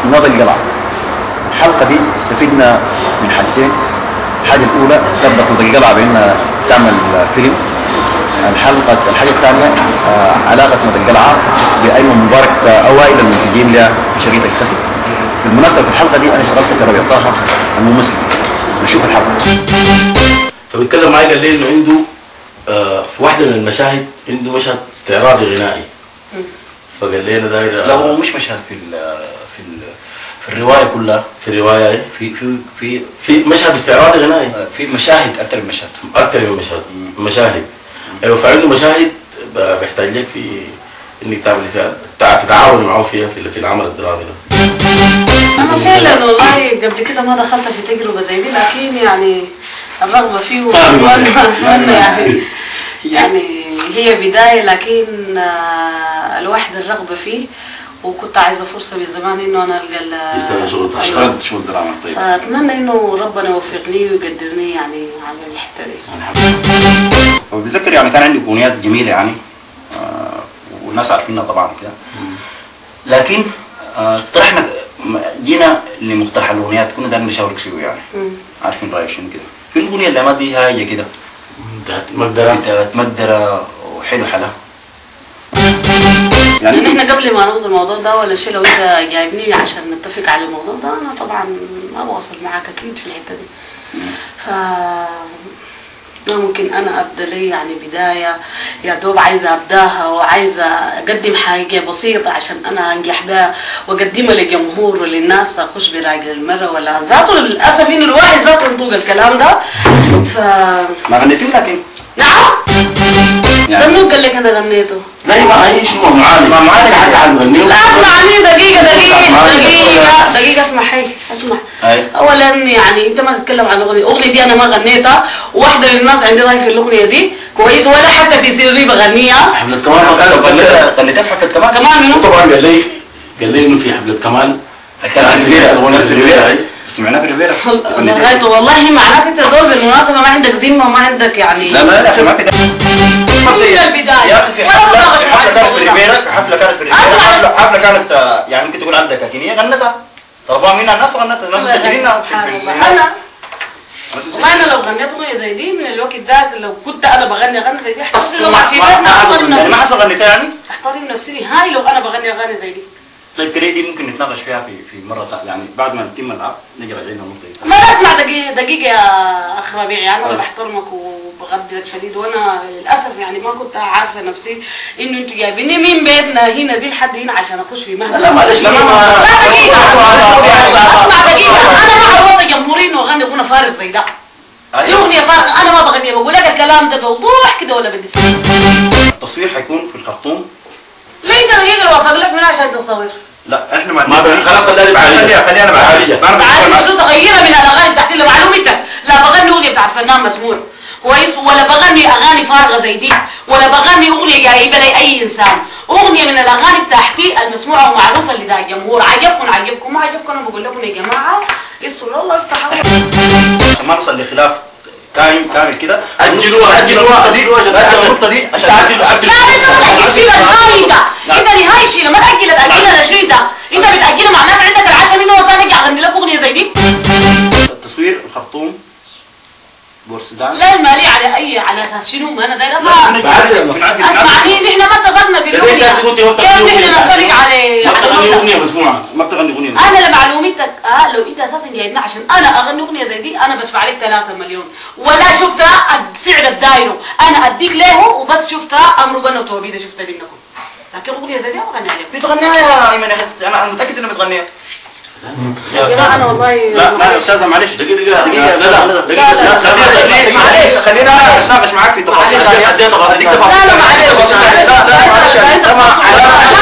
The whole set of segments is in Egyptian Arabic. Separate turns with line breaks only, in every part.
نض القلعة الحلقة دي استفدنا من حاجتين الحاجة الأولى ربط نض القلعة بأنها تعمل فيلم الحلقة الحاجة الثانية آه، علاقة نض القلعة بأيمن مبارك أوائل المنتجين لها في شريط الكسب بالمناسبة في الحلقة دي أنا اشتغلت كربيع طه الممثل نشوف الحلقة
فبيتكلم معايا قال لي انه عنده آه في واحده من المشاهد عنده مشهد استعراضي غنائي فقال لي انا داير
لا هو مش مشهد في ال في ال في الرواية كلها
في الروايه إيه؟
في في في
في مشهد استعراضي غنائي
في مشاهد أكثر من مشهد
اكثر من مشهد مشاهد ايوه فعنده مشاهد ب- بيحتاج لك في انك تعمل فيها تع- تتعاون معه فيها في في العمل الدرامي ده
انا فعلا والله قبل كده ما دخلت في تجربه زي دي لكن يعني الرغبه فيه واتمنى اتمنى يعني يعني هي بدايه لكن آه، الواحد الرغبه فيه وكنت عايزه فرصه من زمان انه انا القى ال-
تشتغل شغل
أيوة.
اشتغلت شغل دراما طيب
فاتمنى انه ربنا يوفقني ويقدرني يعني على الحته دي
هو بيذكر يعني كان عندي اغنيات جميله يعني آه والناس عارفينها طبعا كده لكن آه، اقترحنا م- جينا لمقترح الاغنيات كنا دايما نشاورك فيه يعني
مم.
عارفين رايك شنو كده في الاغنيه اللي ما دي هاي كده
بتاعت مقدره
انت تمدرة وحلو حلا
يعني
يعني
احنا قبل ما ناخد الموضوع ده ولا شيء لو انت جايبني عشان نتفق على الموضوع ده انا طبعا ما بوصل معاك اكيد في الحته دي ف ما ممكن انا ابدا لي يعني بدايه يا دوب عايزه ابداها وعايزه اقدم حاجه بسيطه عشان انا انجح بها واقدمها للجمهور وللناس اخش براجل المره ولا ذاته للاسف انه الواحد ذاته ينطق الكلام ده ف
ما غنيتيه لكن
نعم
يعني-
ده مين قال لك انا غنيته
لا هي ما هي شو معالج
ما معالج.
حاجه هتغنيه
لا اسمعني دقيقة دقيقة
ما-
دقيقة دقيقة اسمع حي اسمع
أي.
اولا يعني انت ما تتكلم عن الاغنية الاغنية دي انا ما غنيتها وواحدة من الناس عندي راي في الاغنية دي كويس ولا حتى في سري بغنيها
حفله كمال ما كانت
غنيتها غنيتها في حفله كمان
كمان منو
وطبعا قال لي قال لي انه في حفله كمال
كان في
سمعت الاغنيه في الريفيرا هي
سمعناها في الريفيرا
لغاية والله معناته انت زول بالمناسبة ما عندك ذمة وما عندك يعني
لا لا لا ما في ده
من البداية
يا اخي في
ولا
حفله
بناقش معاك
حفله كانت في
الموضوع ده.
الريفيرا حفله كانت في الريفيرا
أسمع.
حفله حفله كانت آه، يعني ممكن تقول عندك لكن هي غنتها طلبوها منها الناس غنتها الناس
والله
مسجلينها في-
سبحان
في
الله
النهاية.
انا
الناس
والله انا
مسجلينها.
لو غنيت اغنيه زي دي من الوقت ده لو كنت انا بغني اغاني زي دي
بس
احترم
ما-
في
ما-
بيتنا
ما حصل
احترم
من-
يعني ما
نفسي
حصل غنيتها يعني
احترم نفسي هاي لو انا بغني اغاني زي دي
طيب كده دي ممكن نتناقش فيها في في مره ثانيه يعني بعد ما نتم العقد نجي راجعين النقطه دي
ما لا اسمع دقيقة دقيقة يا اخ ربيع يعني انا بحترمك وبغضي لك شديد وانا للاسف يعني ما كنت عارفة نفسي انه انتوا جايبيني من بيتنا هنا دي لحد هنا عشان اخش في مهزلة
لا معلش
لا، ما-
ما-
لا دقيقة اسمع دقيقة انا ما عوضت جمهوري انه اغني اغنى فارغ زي ده الاغنية فارغة انا ما بغنيها بقول لك الكلام ده بوضوح كده ولا بدي سنة.
التصوير حيكون في الخرطوم
ليه انت دقيقة لو افرق لك منها عشان تصور
لا احنا ما
ما بين- خلاص خليها بعالية.
خليها خليها
بعالية.
بعالية ما
تعالي
أنا
شو تغيرها من الاغاني بتاعتي لمعلومتك لا بغني اغنيه بتاعت فنان مسموع كويس ولا بغني اغاني فارغه زي دي ولا بغني اغنيه جايبه لي اي انسان اغنيه من الاغاني بتاعتي المسموعه ومعروفه لدى الجمهور عجبكم عجبكم ما عجبكم انا بقول لكم يا جماعه استروا الله يفتح عليكم
عشان ما نصل لخلاف كامل كامل كده
أجلوها،
أجل
أجلوها،
النقطة دي
أجلوها عشان
أجل
تعدل.
النقطة دي عشان
تعدل-
تعدل.
تعدل.
لا لسه ما تاجل شيء النهايه انت
لا.
انت نهايه شيء لما تاجل تاجلها لشنو انت انت بتاجلها معناته عندك العشاء منه وثاني ارجع اغني لك اغنيه زي دي
التصوير الخرطوم بورسودان
لا المالي على اي على اساس شنو ما انا دايره افهم
بعالية.
اسمعني نحن ما اتفقنا في
كده انت
الاغنيه
هسه قلتي ما
كيف
بتغني
نحن
أغنية.
نتفق على
ما
على
بتغني
المبدأ؟
اغنيه مسموعه
ما بتغني أغنية
انا لمعلومتك اه لو انت اساسا جايبني عشان انا اغني اغنيه زي دي انا بدفع لك 3 مليون ولا شفتها السعر الدايره انا اديك له وبس شفتها امر بنا وتوبيده شفتها بينكم لكن اغنيه زي دي ما بغنيها لك
بتغنيها يا ايمن يا اخي انا أنا متاكد انها بتغنيها يا
يا جماعه انا والله
لا لا يا استاذه معلش
دقيقة دقيقة
دقيقة يا
لا
أستاذة،
لا
لا،
دقيقة
لا، لا،
خلينا-
خلينا معلش خلينا اتناقش معاك في تفاصيل
معلش،
ثانية
اديها تفاصيل
اديك
ثانية.
تفاصيل
لا، لا، معلش،
لا لا لا معلش
لا،
انت
لا،
ما
لا،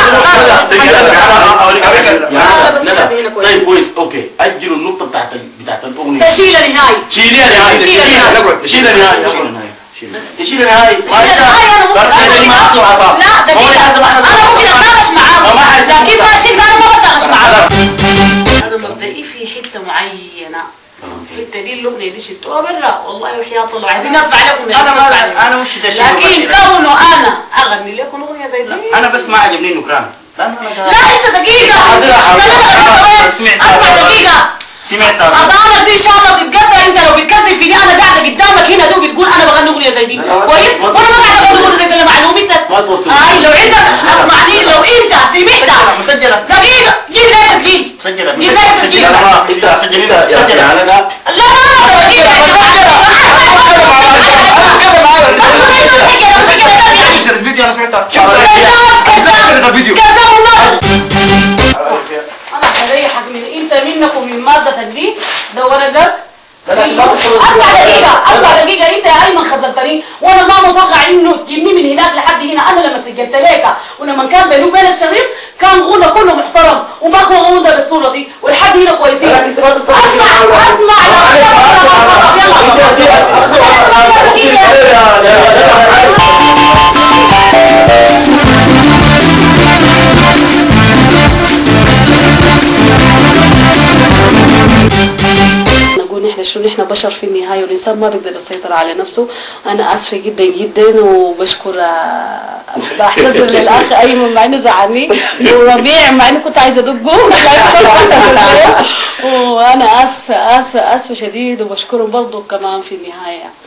لا، لا، لا، بس
لا
خلينا
لا
كويس.
طيب كويس اوكي اجلوا النقطة بتاعت ال- بتاعت الاغنية
تشيل نهايه
شيليها نهاية
شيلها
شيليها
نهاية.
شيلها نهاية
شيل النهاية، شيل النهاية.
بس
شيلها نهاية
شيل النهايه انا ممكن
خلاص،
أنا
يعني ما أخذوا عطاء.
لا
هو
دقيقه
لازم احنا
انا ممكن اتناقش معاهم
ما حد-
لكن ما شلت انا ما بتناقش معاهم
خلاص.
انا مبدئي في حته معينه الحته دي الاغنيه دي شلتوها برا والله وحياة الله عايزين ادفع لكم
أنا ما-
ندفع لكم.
أنا مش ده الشيء
لكن
المباشر.
كونه انا اغني لكم اغنيه زي دي
انا بس ما عجبني النكران لا لا لا
لا انت دقيقة
حاضر، حاضر.
كلامك
سمعت.
اسمع دقيقة
سمعت
اضانك دي ان شاء الله تتقطع انت لو بتكذب فيني انا قاعده قدامك هنا دو بتقول انا بغني اغنيه زي دي
لا، لا،
كويس
ما
وانا ما قاعده اغني اغنيه زي دي لمعلومتك
ما توصل.
اي لو عندك اسمعني لو انت سمعت
مسجلة
دقيقه جيب لي تسجيل
مسجلة
جيب لي تسجيل
لا
لا
لا ما انت
سجل
انت
انت، سجل.
يعني انا
لا لا دقيقه
شفت الفيديو انا سمعتها شفت
كذاب
الفيديو
كذاب والله انا هريحك من انت منك ومن مادتك دي ده ورقك
لا، لا، لا تصل-
اسمع دقيقة
لا، لا.
اسمع دقيقة انت يا ايمن خذلتني وانا ما متوقع انه تجيبني من هناك لحد هنا انا لما سجلت لك ولما كان بيني وبينك شريف كان غنى كله محترم وما هو غنى بالصورة دي ولحد هنا كويسين
لا، انت ما تصل-
اسمع اسمع
معلش، معلش، معلش.
يلا يلا نقول نحن شو نحن بشر في النهاية والإنسان ما بيقدر يسيطر على نفسه أنا آسفة جدا جدا وبشكر آه، بعتذر للأخ أيمن مع إنه زعلني وربيع مع إنه كنت عايزة أدقه وأنا آسفة آسفة آسفة شديد وبشكرهم برضه كمان في النهاية